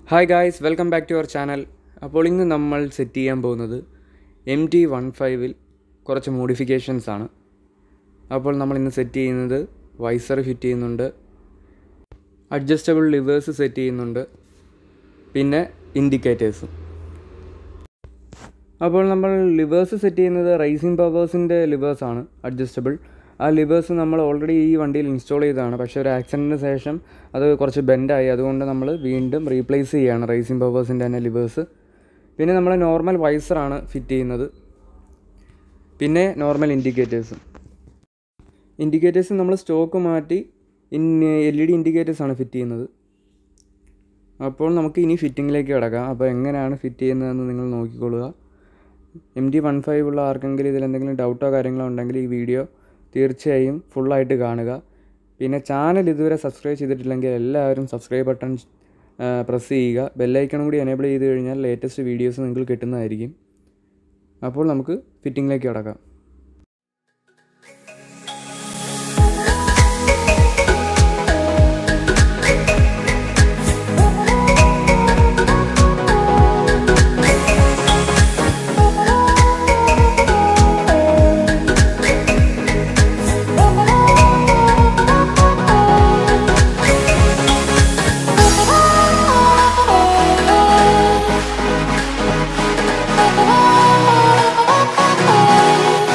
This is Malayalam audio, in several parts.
hi guys welcome back to our channel അപ്പോൾ ഇന്ന് നമ്മൾ സെറ്റ് ചെയ്യാൻ പോകുന്നത് എം ടി വൺ ഫൈവിൽ കുറച്ച് മോഡിഫിക്കേഷൻസ് ആണ് അപ്പോൾ നമ്മൾ ഇന്ന് സെറ്റ് ചെയ്യുന്നത് വൈസർ ഫിറ്റ് ചെയ്യുന്നുണ്ട് അഡ്ജസ്റ്റബിൾ ലിവേഴ്സ് സെറ്റ് ചെയ്യുന്നുണ്ട് പിന്നെ ഇൻഡിക്കേറ്റേഴ്സും അപ്പോൾ നമ്മൾ ലിവേഴ്സ് സെറ്റ് ചെയ്യുന്നത് റൈസിംഗ് പവേഴ്സിൻ്റെ ലിവേഴ്സാണ് അഡ്ജസ്റ്റബിൾ ആ ലിവേഴ്സ് നമ്മൾ ഓൾറെഡി ഈ വണ്ടിയിൽ ഇൻസ്റ്റാൾ ചെയ്തതാണ് പക്ഷേ ഒരു ആക്സിഡൻറ്റിന് ശേഷം അത് കുറച്ച് ബെൻഡായി അതുകൊണ്ട് നമ്മൾ വീണ്ടും റീപ്ലേസ് ചെയ്യുകയാണ് റൈസിംഗ് പവേഴ്സിൻ്റെ തന്നെ ലിവേഴ്സ് പിന്നെ നമ്മൾ നോർമൽ വൈസറാണ് ഫിറ്റ് ചെയ്യുന്നത് പിന്നെ നോർമൽ ഇൻഡിക്കേറ്റേഴ്സും ഇൻഡിക്കേറ്റേഴ്സ് നമ്മൾ സ്റ്റോക്ക് മാറ്റി ഇൻ എൽ ഇ ഡി ഇൻഡിക്കേറ്റേഴ്സാണ് ഫിറ്റ് ചെയ്യുന്നത് അപ്പോൾ നമുക്ക് ഇനി ഫിറ്റിങ്ങിലേക്ക് കിടക്കാം അപ്പോൾ എങ്ങനെയാണ് ഫിറ്റ് ചെയ്യുന്നതെന്ന് നിങ്ങൾ നോക്കിക്കൊള്ളുക എം ഡി വൺ ഫൈവ് ഉള്ള ആർക്കെങ്കിലും ഇതിൽ എന്തെങ്കിലും ഡൗട്ടോ കാര്യങ്ങളോ ഉണ്ടെങ്കിൽ ഈ വീഡിയോ തീർച്ചയായും ഫുള്ളായിട്ട് കാണുക പിന്നെ ചാനൽ ഇതുവരെ സബ്സ്ക്രൈബ് ചെയ്തിട്ടില്ലെങ്കിൽ എല്ലാവരും സബ്സ്ക്രൈബ് ബട്ടൺ പ്രസ് ചെയ്യുക ബെല്ലൈക്കണും കൂടി എനേബിൾ ചെയ്ത് കഴിഞ്ഞാൽ ലേറ്റസ്റ്റ് വീഡിയോസ് നിങ്ങൾക്ക് കിട്ടുന്നതായിരിക്കും അപ്പോൾ നമുക്ക് ഫിറ്റിങ്ങിലേക്ക് കിടക്കാം Oh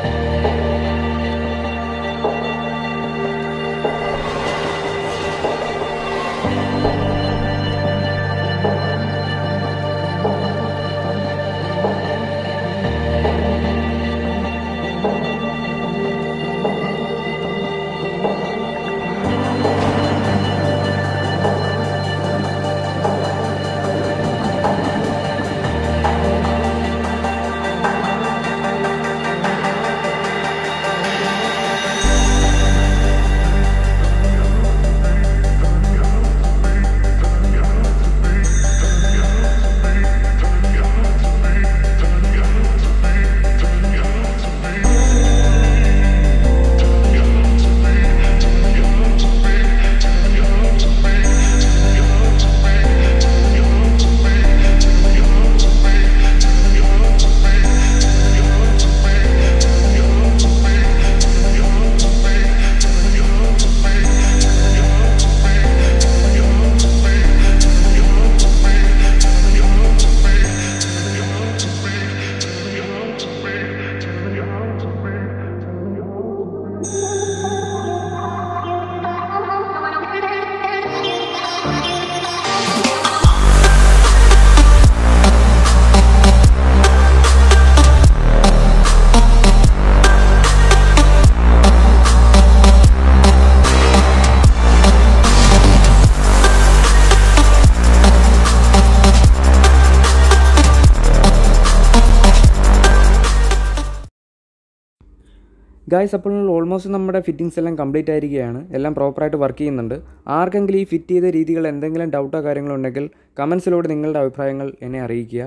ഗായ്സ് അപ്പോൾ ഓൾമോസ്റ്റ് നമ്മുടെ ഫിറ്റിങ്സ് എല്ലാം കംപ്ലീറ്റ് ആയിരിക്കുകയാണ് എല്ലാം പ്രോപ്പറായിട്ട് വർക്ക് ചെയ്യുന്നുണ്ട് ആർക്കെങ്കിലും ഈ ഫിറ്റ് ചെയ്ത രീതികൾ എന്തെങ്കിലും ഡൗട്ടോ കാര്യങ്ങളോ ഉണ്ടെങ്കിൽ കമൻസിലൂടെ നിങ്ങളുടെ അഭിപ്രായങ്ങൾ എന്നെ അറിയിക്കുക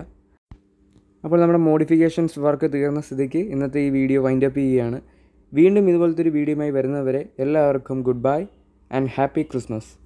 അപ്പോൾ നമ്മുടെ മോഡിഫിക്കേഷൻസ് വർക്ക് തീർന്ന സ്ഥിതിക്ക് ഇന്നത്തെ ഈ വീഡിയോ വൈൻഡ് അപ്പ് ചെയ്യുകയാണ് വീണ്ടും ഇതുപോലത്തെ ഒരു വീഡിയോയുമായി വരുന്നവരെ എല്ലാവർക്കും goodbye and happy Christmas